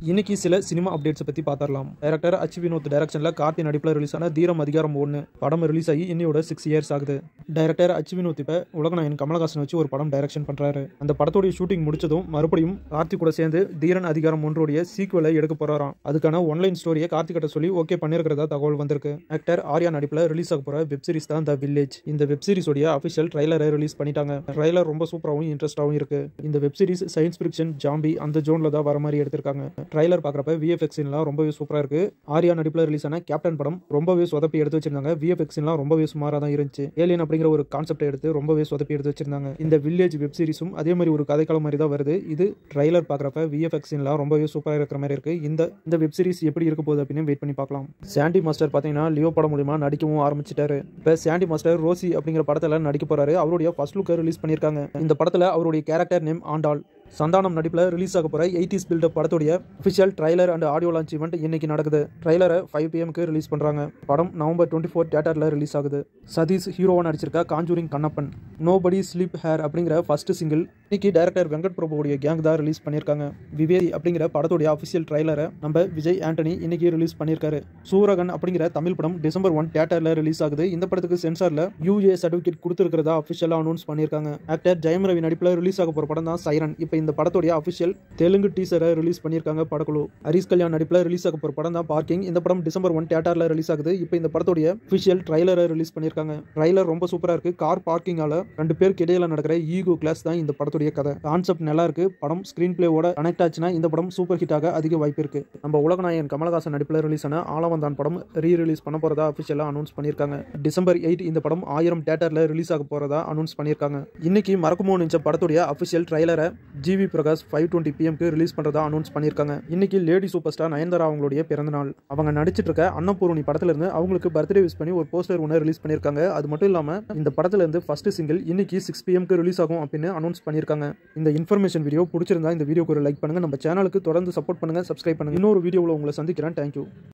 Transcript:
இன்னைக்கு சில cinema updates பத்தி பார்த்தரலாம் டைரக்டர் அச் வினோத் டைரக்ஷன்ல கார்த்தி நடிப்பில் ரிலீஸ் ஆன தீரம் அதிகாரம் ஒன்று படம் ரிலீஸ் ஆகி இன்னையோட சிக்ஸ் இயர்ஸ் ஆகுது டைரக்டர் அச் வினோத் இப்ப உலகநாயன் கமலஹாசன் வச்சு ஒரு படம் டைரக்ஷன் பண்றாரு அந்த படத்தோடைய ஷூட்டிங் முடிச்சதும் மறுபடியும் கார்த்தி கூட சேர்ந்து தீரன் அதிகாரம் ஒன்றுடைய சீக்குவலை எடுக்க போறாராம் அதுக்கான ஒன்லைன் ஸ்டோரியை கார்த்தி கிட்ட சொல்லி ஓகே பண்ணிருக்கிறதா தகவல் வந்திருக்கு ஆக்டர் ஆர்யா நடிப்பில் ரிலீஸ் ஆக போற வெப் சீரிஸ் தான் த வில்லேஜ் இந்த வெப் சீரிஸோடைய அபிஷியல் ட்ரைலரை ரிலீஸ் பண்ணிட்டாங்க ட்ரைலர் ரொம்ப சூப்பராகவும் இன்ட்ரெஸ்டாகவும் இருக்கு இந்த web series science fiction zombie அந்த ஜோன்ல தான் வர மாதிரி எடுத்திருக்காங்க ட்ரைலர் பார்க்குறப்ப விஎஃப்எக்ஸ்லாம் ரொம்பவே சூப்பராக இருக்கு ஆர்யா நடிப்பில் ரிலீஸ் ஆன கேப்டன் படம் ரொம்பவே சொதப்பி எடுத்து வச்சிருந்தாங்க விஎஃப்எக்ஸ்லாம் ரொம்பவே சுமாராக தான் இருந்துச்சு ஏலியன் அப்படிங்கிற ஒரு கான்செப்டை எடுத்து ரொம்பவே சொதப்பி எடுத்து வச்சிருந்தாங்க இந்த வில்லேஜ் வெப் சீரிஸும் அதே மாதிரி ஒரு கதைக்காலம் மாதிரி தான் வருது இது ட்ரைலர் பார்க்குறப்ப விஎஃப்எக்ஸ்லாம் ரொம்பவே சூப்பராக இருக்கிற மாதிரி இருக்கு இந்த இந்த வெப் சீரிஸ் எப்படி இருக்க போகுது அப்படின்னு வெயிட் பண்ணி பார்க்கலாம் சாண்டி மாஸ்டர் பார்த்தீங்கன்னா லியோ படம் மூலியமா நடிக்கவும் ஆரம்பிச்சிட்டாரு இப்போ சாண்டி மாஸ்டர் ரோசி அப்படிங்கிற படத்தில் நடிக்க போறாரு அவருடைய ஃபர்ஸ்ட் லுக்கை ரிலீஸ் பண்ணியிருக்காங்க இந்த படத்தில் அவருடைய கேரக்டர் நேம் ஆண்டாள் சந்தானம் நடிப்பில் ரிலீஸ் ஆக போகிற எயிட்டிஸ் பில்டப் படத்துடைய official trailer and audio launch event இன்னைக்கு நடக்குது ட்ரைலரை ஃபைவ் பிஎம்க்கு ரிலீஸ் பண்ணுறாங்க படம் நவம்பர் டுவெண்ட்டி ஃபோர் தேட்டரில் ரிலீஸ் ஆகுது சதீஷ் ஹீரோவாக நடிச்சிருக்க conjuring Kannappan nobody sleep here அப்படிங்கிற ஃபர்ஸ்ட் சிங்கிள் இன்னைக்கு டைரக்டர் வெங்கட் பிரபுடைய கேங் தான் ரிலீஸ் பண்ணியிருக்காங்க விவேதி அப்படிங்கிற படத்துடைய அஃபிஷியல் ட்ரைலரை நம்ம விஜய் ஆண்டனி இன்னைக்கு ரிலீஸ் பண்ணியிருக்காரு சூரகன் அப்படிங்கிற தமிழ் படம் டிசம்பர் ஒன் தேட்டரில் ரிலீஸ் ஆகுது இந்த படத்துக்கு சென்சாரில் யூஏ சர்டிஃபிகேட் கொடுத்துருக்கிறதா அஃபிஷியலாக அனௌன்ஸ் பண்ணியிருக்காங்க ஆக்டர் ஜெயம் ரவி நடிப்பில் ரிலீஸ் ஆக போகிற படம் தான் சைரன் இப்போ இந்த படத்துடைய அஃபிஷியல் தெலுங்கு டீசரை ரிலீஸ் பண்ணியிருக்காங்க படக்குழு ஹரிஸ் கல்யாண் நடிப்பில் ரிலீஸ் ஆக போகிற படம் தான் பார்க்கிங் இந்த படம் டிசம்பர் ஒன் தேட்டரில் ரிலீஸ் ஆகுது இப்போ இந்த படத்துடைய அஃபிஷியல் ட்ரைலரை ரிலீஸ் பண்ணியிருக்காங்க ட்ரைலர் ரொம்ப சூப்பராக இருக்கு கார் பார்க்கிங்கால ரெண்டு பேருக்கு இடையில நடக்கிற ஈகோ கிளாஸ் தான் இந்த படத்துடைய கதை கான்செப்ட் நல்லா இருக்கு படம் ஸ்கிரீன் பிளேவோட கனெக்ட் ஆச்சுன்னா இந்த படம் சூப்பர் ஹிட் ஆக அதிக வாய்ப்பு இருக்கு நம்ம உலகநாயகன் கமலஹாசன் நடிப்பில் ரிலீஸ் ஆன ஆலவந்தான் படம் ரீ ரிலீஸ் பண்ண போறதா அஃபிஷியலாக அனௌன்ஸ் பண்ணியிருக்காங்க டிசம்பர் எயிட் இந்த படம் ஆயிரம் தேட்டரில் ரிலீஸ் ஆக போறதா அனௌன்ஸ் பண்ணியிருக்காங்க இன்னைக்கு மறக்குமோ நினைச்ச படத்துடைய அஃபிஷியல் ட்ரைலரை ஜிவி பிரகாஷ் ஃபைவ் டுவெண்ட்டி பிஎம்க்கு ரிலீஸ் பண்ணுறதா அனௌன்ஸ் பண்ணியிருக்காங்க இன்னைக்கு லேடி சூப்பர் ஸ்டார் நயன்தாரா அவங்களுடைய பிறந்த நாள் அவங்க நடிச்சிட்டு இருக்க அன்னபூர்ணி படத்துல இருந்து அவங்களுக்கு பர்த்டே விஷ் பண்ணி ஒரு போஸ்டர் ஒன்று ரிலீஸ் பண்ணியிருக்காங்க அது மட்டும் இல்லாமல் இந்த படத்துல இருந்து ஃபர்ஸ்ட் சிங்கிள் இன்னைக்கு சிக்ஸ் பிஎம்க்கு ரிலீஸ் ஆகும் அப்படின்னு அனௌன்ஸ் பண்ணியிருக்காங்க இந்த இன்ஃபர்மேஷன் வீடியோ பிடிச்சிருந்தா இந்த வீடியோக்கு ஒரு லைக் பண்ணுங்க நம்ம சேனலுக்கு தொடர்ந்து சப்போர்ட் பண்ணுங்க சப்ஸ்கிரைப் பண்ணுங்க இன்னொரு வீடியோவில் உங்களை சந்திக்கிறேன் தேங்க்யூ